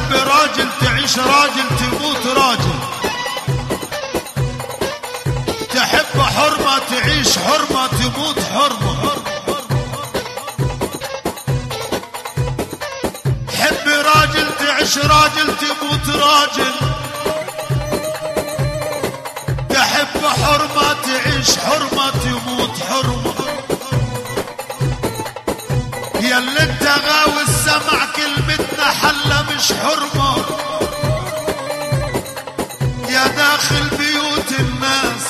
تحب راجل تعيش راجل تموت راجل تحب حرمة تعيش حرمة تموت حرمة حب راجل تعيش راجل تموت راجل تحب حرمة تعيش حرمة تموت حرمة يا اللي انت غاوي السمع كلمتنا حلة مش حرمة يا داخل بيوت الناس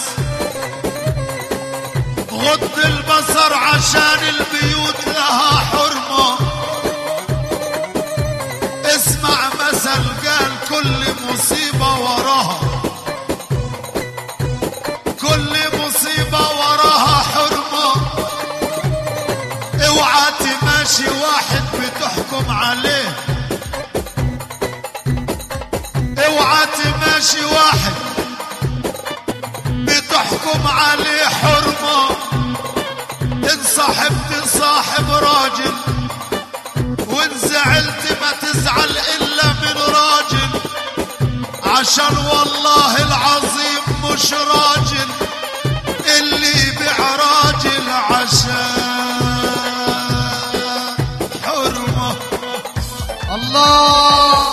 غض البصر عشان البيوت لها حرمة اسمع مثل قال كل مصيبة وراها كل مصيبة وراها حرمة اوعى تماشي واحد بتحكم عليه اوعى تماشي واحد بتحكم عليه حرمة ان صاحبت صاحب راجل وان زعلت ما تزعل الا من راجل عشان والله العظيم مش راجل اللي يبيع راجل عشان حرمه الله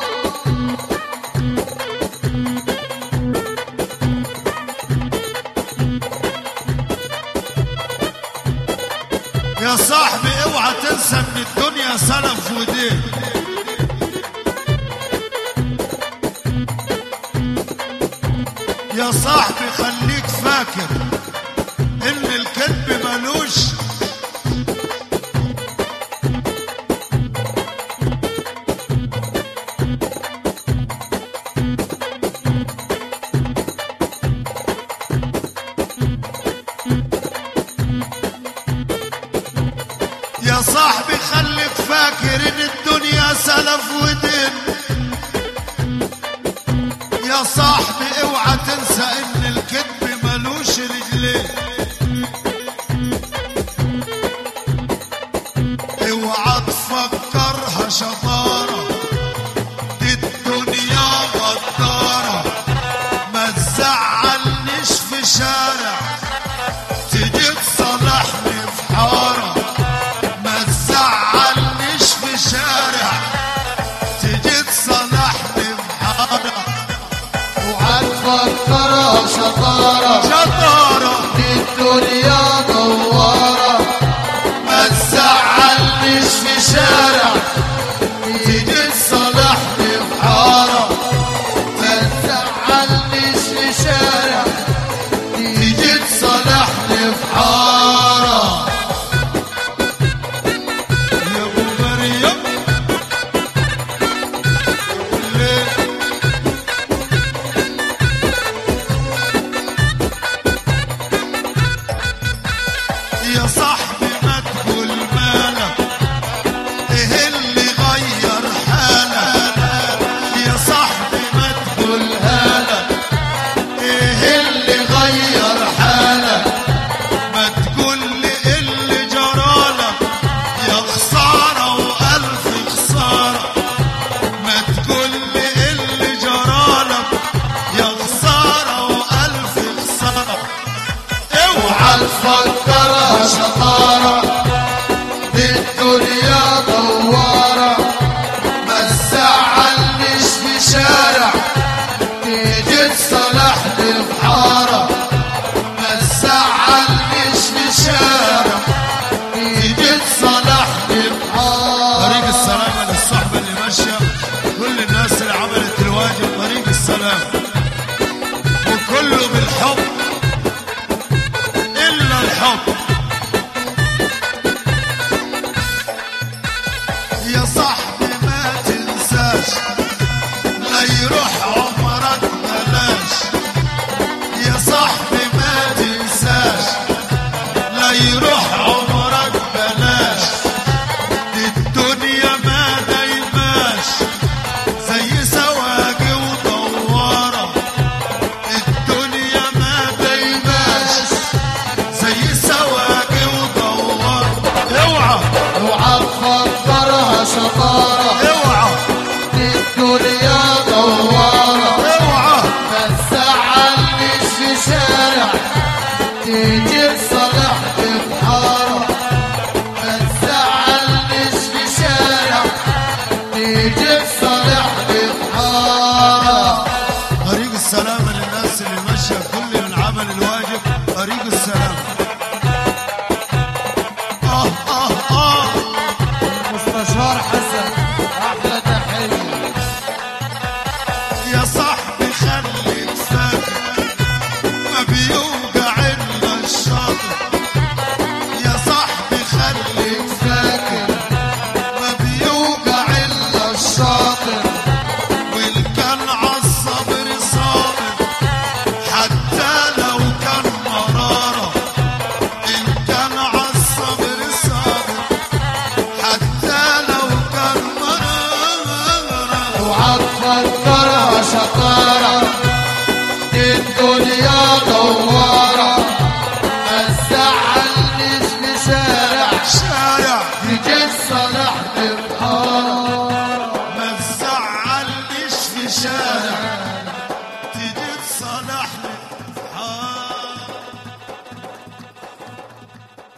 يا صاحبي اوعى تنسى ان الدنيا سلف ودين يا صاحبي خليك فاكر ان الكذب ملوش يا صاحبي خليك فاكر ان الدنيا سلف ودين يا صاحبي اوعى تنسى ان الكذب ملوش رجلين اوعى تفكرها شطارة دي الدنيا غدارة ما تزعلنيش في شارع تجي تصالحني في حارة ما تزعلنيش في شارع تجي تصالحني في حارة وعتفكرها شطارة شطارة دي الدنيا دوارة ما تزعلنيش في شارع تجي تصالحني في حارة ما تزعلنيش في شارع تجي تصالحني في حارة يا ابو مريم ليه يا صاحبي ما تقول مالك ايه اللي غير حالك يا صاحبي ما تقول هالك ايه اللي غير حالك ما تقول لي إيه اللي جرالك يا خسارة وألف خسارة ما تقول لي إيه اللي جرالك يا خسارة وألف خسارة اوعى تفكرها شطارة دي الدنيا دوارة ما تزعلنيش في شارع تيجي تصالحني في حارة ما تزعلنيش في شارع تيجي تصالحني في حارة طريق السلامة للصحبة اللي ماشية كل الناس اللي عملت الواجب طريق السلام وكله بالحب إلا الحب يا صاحبي ما تنساش لا يروح عمرك بلاش يا صاحبي ما تنساش لا يروح عمرك بلاش دي الدنيا ما دايماش زي سواقي ودوارة الدنيا ما دايماش زي سواقي ودوارة اوعى اوعى تفكرها شطارة اوعى دي بالدنيا دوارة اوعى ما تزعلنيش في شارع تيجي تصلح بحارة ما تزعلنيش في شارع تيجي تصلح بحارة طريق السلامة للناس اللي ماشية كل من عمل الواجب طريق السلامة آه آه آه مستشار حسن أحلى تحية يا صاحبي خليك ساكت ما بيوجع إلا الشاطر يا صاحبي خليك فاكر ما بيوجع إلا الشاطر واللي كان عالصبر صابر حتى لو كان مرارة إن كان عالصبر صابر حتى لو كان مرارة اوعى تفكرها شطارة